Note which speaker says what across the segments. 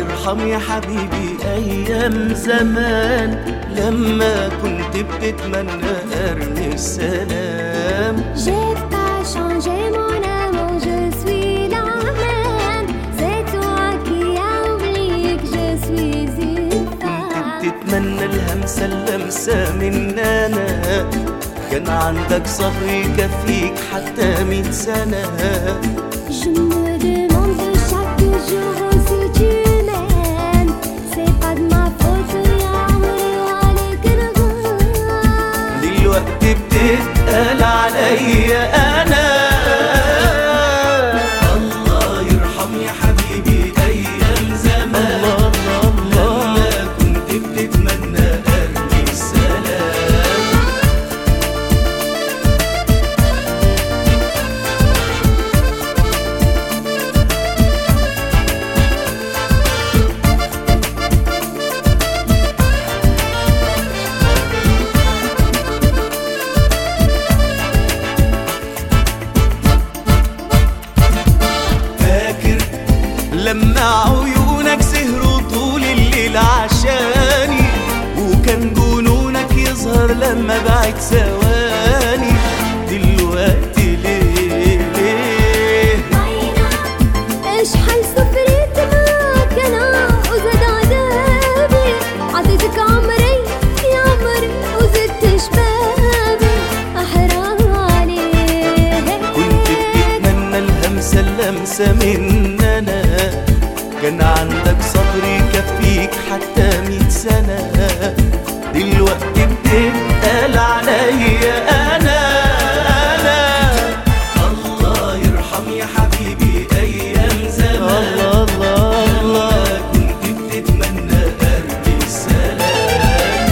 Speaker 1: يرحم يا حبيبي أيام زمان لما كنت بتتمنى أرمي السلام
Speaker 2: J'ai pas changé mon amour, je suis la même. C'est toi qui as oublié que je suis une
Speaker 1: كنت
Speaker 2: femme.
Speaker 1: بتتمنى الهمسة اللمسة من أنا كان عندك صبر يكفيك حتى مية سنة
Speaker 2: Je me demande chaque jour si tu m'aimes. C'est pas de ma faute, يا عمري وعليك الغالي.
Speaker 1: دلوقتي بتتقال عليا أنا الله يرحم يا حبيبي أيام زمان الله الله لما كنت بتتمنى أرمي السلام فاكر لما عيونك سهروا طول الليل عشاني وكان جنونك يظهر لما بعد ثواني دلوقتي ليه ليه
Speaker 2: ايش حل سفريت معاك انا وزاد عذابي عطيتك عمري يا عمري وزدت شبابي حرام عليك
Speaker 1: كنت بتتمنى الهمسة اللمسة من أنا كان عندك صبر يكفيك حتى مية سنة دلوقتي بتتقال عليا أنا أنا الله يرحم يا حبيبي أيام زمان الله الله الله كنت بتتمنى أرمي السلام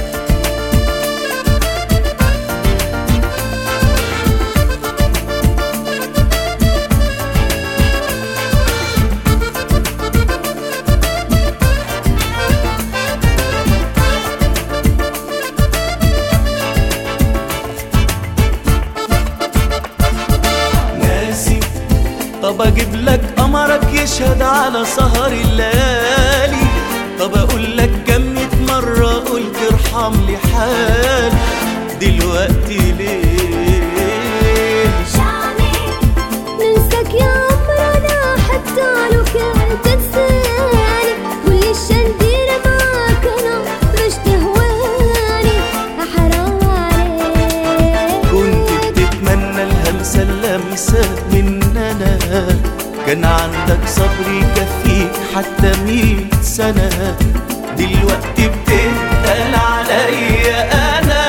Speaker 1: ناسي طب اجيب لك قمرك يشهد على سهر الليالي طب اقول لك كم مية مرة قلت ارحم لي حالي دلوقتي ليه
Speaker 2: ننساك يا عمرنا حتى لو كنت تنساني واللي الشندير معاك انا مش تهواني حرام عليك
Speaker 1: كنت بتتمنى الهمسة اللمسة من أنا كان عندك صبر يكفيك حتى مية سنة دلوقتي بتتقال عليا أنا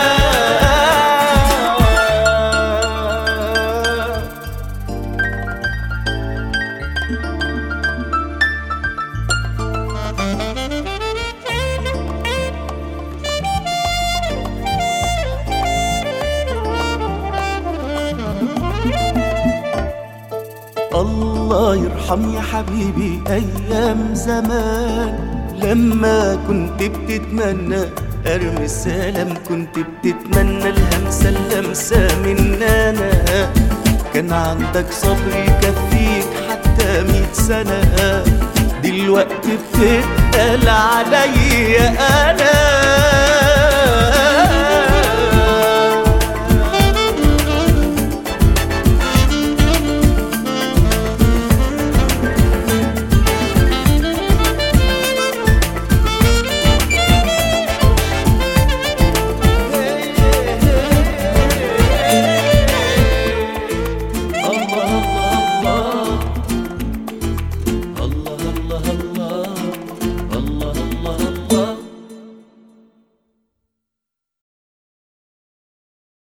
Speaker 1: الله يرحم يا حبيبي أيام زمان لما كنت بتتمنى أرمي السلام كنت بتتمنى الهمسة اللمسة من أنا كان عندك صبر يكفيك حتى مية سنة دلوقتي بتتقال عليا أنا